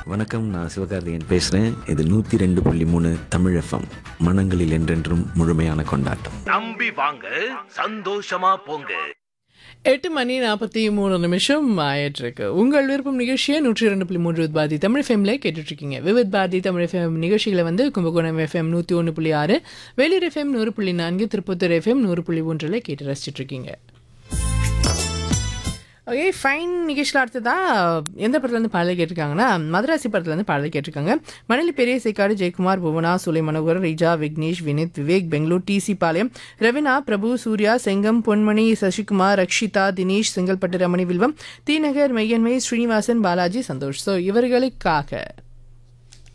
வணக்கம் நான் சிவகார்த்திகேயன் பேசுகிறேன் இது நூற்றி ரெண்டு புள்ளி மூணு தமிழ் எஃப்எம் மனங்களில் என்றென்றும் முழுமையான கொண்டாட்டம் நம்பி வாங்க சந்தோஷமா போங்க எட்டு மணி நாற்பத்தி மூணு நிமிஷம் ஆயிட்டிருக்கு உங்கள் விருப்பம் நிகழ்ச்சியை நூற்றி ரெண்டு புள்ளி மூன்று வித் பாரதி தமிழ் எஃப்எம்ல கேட்டுட்ருக்கீங்க விவித் பாரதி தமிழ் எஃப்எம் நிகழ்ச்சிகளை வந்து கும்பகோணம் எஃப்எம் நூற்றி ஒன்று புள்ளி ஆறு வேலூர் எஃப்எம் நூறு புள்ளி நான்கு திருப்பத்தூர் எஃப்எம் நூறு புள்ளி ஒன்றில் கேட்டு ரசிச்சிட்டு இருக்கீங்க ஓகே ஃபைன் நிகழ்ச்சியில் அடுத்ததா எந்த படத்துலேருந்து பாடல் கேட்டிருக்காங்கன்னா மதராசி படத்துலேருந்து பாடல் கேட்டிருக்காங்க மணலி பெரிய சேக்காடு ஜெயக்குமார் புவனா சுலை மனோகர் ரிஜா விக்னேஷ் வினித் விவேக் பெங்களூர் டிசி பாளையம் ரவினா பிரபு சூர்யா செங்கம் பொன்மணி சசிகுமார் ரக்ஷிதா தினேஷ் செங்கல்பட்டு ரமணி வில்வம் தீநகர் மெய்யன்மை ஸ்ரீனிவாசன் பாலாஜி சந்தோஷ் ஸோ இவர்களுக்காக